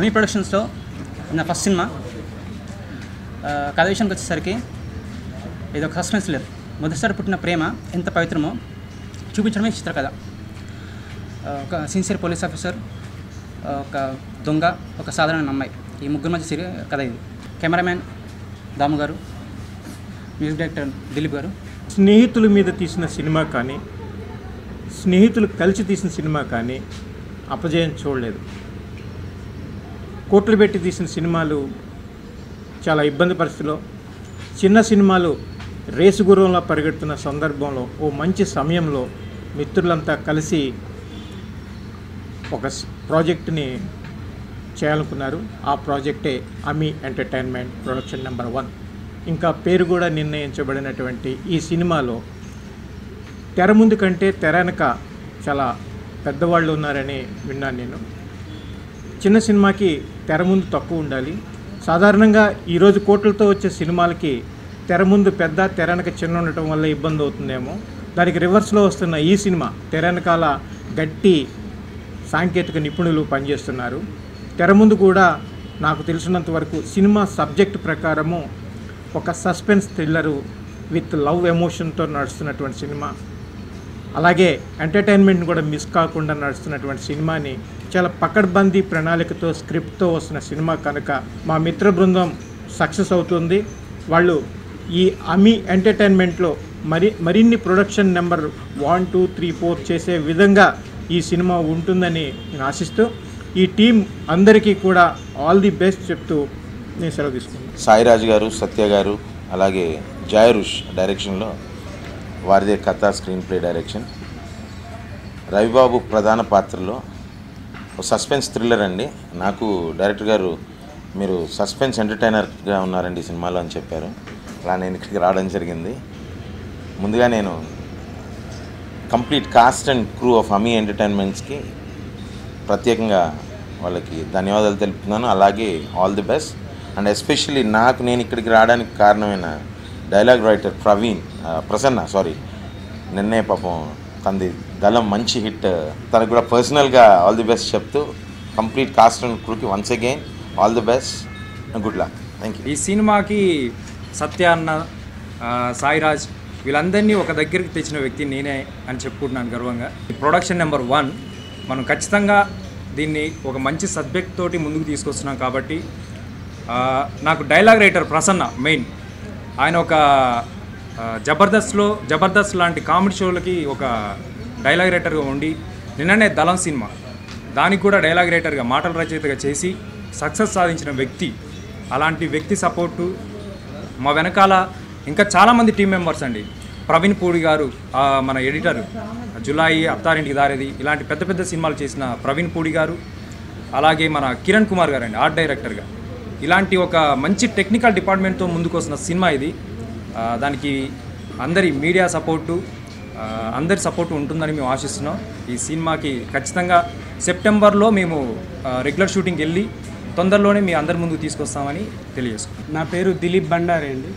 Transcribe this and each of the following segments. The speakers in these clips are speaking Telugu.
అమీ ప్రొడక్షన్స్లో నా ఫస్ట్ సినిమా ఆ, కథ విషయానికి వచ్చేసరికి ఇది ఒక సస్పెన్స్ లేదు మొదటిసారి పుట్టిన ప్రేమ ఎంత పవిత్రమో చూపించడమే చిత్రకథ ఆ, ఒక సిన్సియర్ పోలీస్ ఆఫీసర్ ఆ, ఒక దొంగ ఒక సాధారణ అమ్మాయి ఈ ముగ్గురు మధ్య సిరి కథ ఇది కెమెరామ్యాన్ దాము గారు మ్యూజిక్ డైరెక్టర్ దిలీప్ గారు స్నేహితుల మీద తీసిన సినిమా కానీ స్నేహితులు కలిసి తీసిన సినిమా కానీ అపజయం చూడలేదు కోట్లు పెట్టి తీసిన సినిమాలు చాలా ఇబ్బంది పరిస్థితిలో చిన్న సినిమాలు రేసు గుర్రంలో పరిగెడుతున్న సందర్భంలో ఓ మంచి సమయంలో మిత్రులంతా కలిసి ఒక స్- ప్రాజెక్ట్ని చేయాలనుకున్నారు ఆ ప్రాజెక్టే Ami entertainment production number one ఇంకా పేరు కూడా నిర్ణయించబడినటువంటి ఈ సినిమాలో తెర ముందు కంటే తెర వెనక చాలా పెద్దవాళ్ళు ఉన్నారని విన్నాను నేను చిన్న సినిమాకి తెర ముందు తక్కువ ఉండాలి సాధారణంగా ఈరోజు కోట్లతో వచ్చే సినిమాలకి తెర ముందు పెద్ద తెర వెనక చిన్న ఉండటం వల్ల ఇబ్బంది అవుతుందేమో దానికి రివర్స్లో వస్తున్న ఈ సినిమా తెర వెనకాల గట్టి సాంకేతిక నిపుణులు పనిచేస్తున్నారు తెర ముందు కూడా నాకు తెలిసినంత వరకు సినిమా సబ్జెక్ట్ ప్రకారము ఒక సస్పెన్స్ థ్రిల్లరు విత్ లవ్ ఎమోషన్తో నడుస్తున్నటువంటి సినిమా అలాగే ఎంటర్టైన్మెంట్ కూడా మిస్ కాకుండా నడుస్తున్నటువంటి సినిమాని చాలా పకడ్బందీ ప్రణాళికతో స్క్రిప్ట్తో వస్తున్న సినిమా కనుక మా మిత్ర బృందం సక్సెస్ అవుతుంది వాళ్ళు ఈ అమీ ఎంటర్టైన్మెంట్లో మరి మరిన్ని production number one two three four చేసే విధంగా ఈ సినిమా ఉంటుందని నేను ఆశిస్తూ ఈ టీం అందరికీ కూడా ఆల్ ది బెస్ట్ చెప్తూ నేను సెలవు తీసుకున్నాను సాయిరాజు గారు సత్య గారు అలాగే జయరుష్ డైరెక్షన్లో వారిదే కథ స్క్రీన్ ప్లే డైరెక్షన్ రవిబాబు ప్రధాన పాత్రలో ఒక సస్పెన్స్ థ్రిల్లర్ అండి నాకు డైరెక్టర్ గారు మీరు సస్పెన్స్ ఎంటర్టైనర్గా ఉన్నారండి ఈ సినిమాలో అని చెప్పారు అలా నేను ఇక్కడికి రావడం జరిగింది ముందుగా నేను complete cast and crew of Ami ఎంటర్టైన్మెంట్స్కి ప్రత్యేకంగా వాళ్ళకి ధన్యవాదాలు తెలుపుతున్నాను అలాగే all the best and especially నాకు నేను ఇక్కడికి రావడానికి కారణమైన డైలాగ్ రైటర్ ప్రవీణ్ ఆ, ప్రసన్న సారీ నిన్నే పాపం తనది దళం మంచి హిట్ తనకు కూడా పర్సనల్గా ఆల్ ది బెస్ట్ చెప్తూ కంప్లీట్ కాస్ట్ అండ్ క్రూకి once again all the best good luck thank you ఈ సినిమాకి సత్య అన్న ఆ, సాయిరాజ్ వీళ్ళందరినీ ఒక దగ్గరికి తెచ్చిన వ్యక్తి నేనే అని చెప్పుకుంటున్నాను గర్వంగా ఈ ప్రొడక్షన్ నెంబర్ వన్ మనం ఖచ్చితంగా దీన్ని ఒక మంచి సబ్జెక్ట్ తోటి ముందుకు తీసుకొస్తున్నాం కాబట్టి ఆ, నాకు డైలాగ్ రైటర్ ప్రసన్న మెయిన్ ఆయన ఒక ఆ, జబర్దస్త్లో జబర్దస్త్ లాంటి కామెడీ షోలకి ఒక డైలాగ్ రైటర్గా ఉండి నిన్ననే దళం సినిమా దానికి కూడా డైలాగ్ రైటర్గా మాటల రచయితగా చేసి సక్సెస్ సాధించిన వ్యక్తి అలాంటి వ్యక్తి సపోర్టు మా వెనకాల ఇంకా చాలామంది టీం మెంబర్స్ అండి ప్రవీణ్ పూడి గారు ఆ, మన ఎడిటర్ జులాయి అత్తారింటికి దారేది ఇలాంటి పెద్ద పెద్ద సినిమాలు చేసిన ప్రవీణ్ పూడి గారు అలాగే మన కిరణ్ కుమార్ గారు అండి ఆర్ట్ డైరెక్టర్గా ఇలాంటి ఒక మంచి టెక్నికల్ డిపార్ట్మెంట్తో ముందుకు వస్తున్న సినిమా ఇది ఆ, దానికి అందరి మీడియా సపోర్టు ఆ, అందరి సపోర్టు ఉంటుందని మేము ఆశిస్తున్నాం ఈ సినిమాకి ఖచ్చితంగా సెప్టెంబర్లో మేము ఆ, రెగ్యులర్ షూటింగ్కి వెళ్ళి తొందరలోనే మీ అందరి ముందుకు తీసుకొస్తామని తెలియజేసుకుంటాం నా పేరు దిలీప్ బండారే అండి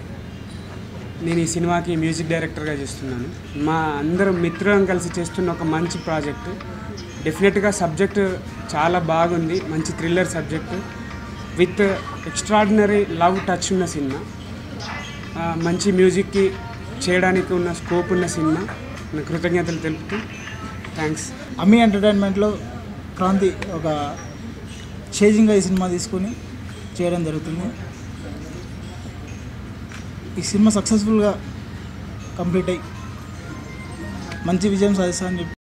నేను ఈ సినిమాకి మ్యూజిక్ డైరెక్టర్గా చేస్తున్నాను మా అందరం మిత్రులను కలిసి చేస్తున్న ఒక మంచి ప్రాజెక్ట్ డెఫినెట్గా సబ్జెక్ట్ చాలా బాగుంది మంచి thriller subject with extraordinary love touch ఉన్న సినిమా ఆ, మంచి మ్యూజిక్కి చేయడానికి ఉన్న స్కోప్ ఉన్న సినిమా నా కృతజ్ఞతలు తెలుపుతూ థ్యాంక్స్ అమ్మీ ఎంటర్టైన్మెంట్లో క్రాంతి ఒక చేజింగ్గా ఈ సినిమా తీసుకొని చేయడం జరుగుతుంది ఈ సినిమా సక్సెస్ఫుల్గా కంప్లీట్ అయ్యి మంచి విజయం సాధిస్తామని చెప్పి